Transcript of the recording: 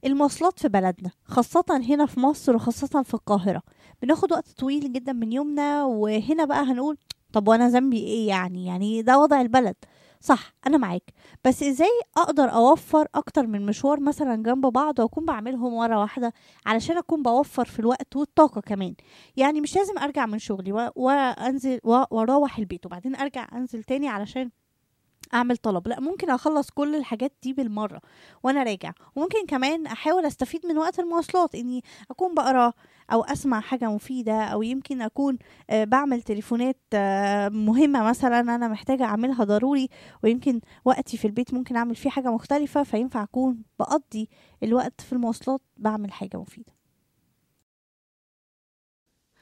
المواصلات في بلدنا خاصة هنا في مصر وخاصة في القاهرة بناخد وقت طويل جدا من يومنا وهنا بقى هنقول طب وانا ذنبي ايه يعني يعني ده وضع البلد صح انا معاك بس ازاي اقدر اوفر اكتر من مشوار مثلا جنب بعض واكون بعملهم مره واحده علشان اكون بوفر في الوقت والطاقه كمان يعني مش لازم ارجع من شغلي و- وانزل و- واروح البيت وبعدين ارجع انزل تاني علشان اعمل طلب لا ممكن اخلص كل الحاجات دي بالمره وانا راجع وممكن كمان احاول استفيد من وقت المواصلات اني اكون بقرا او اسمع حاجه مفيده او يمكن اكون آه، بعمل تليفونات آه، مهمه مثلا انا محتاجه اعملها ضروري ويمكن وقتي في البيت ممكن اعمل فيه حاجه مختلفه فينفع اكون بقضي الوقت في المواصلات بعمل حاجه مفيده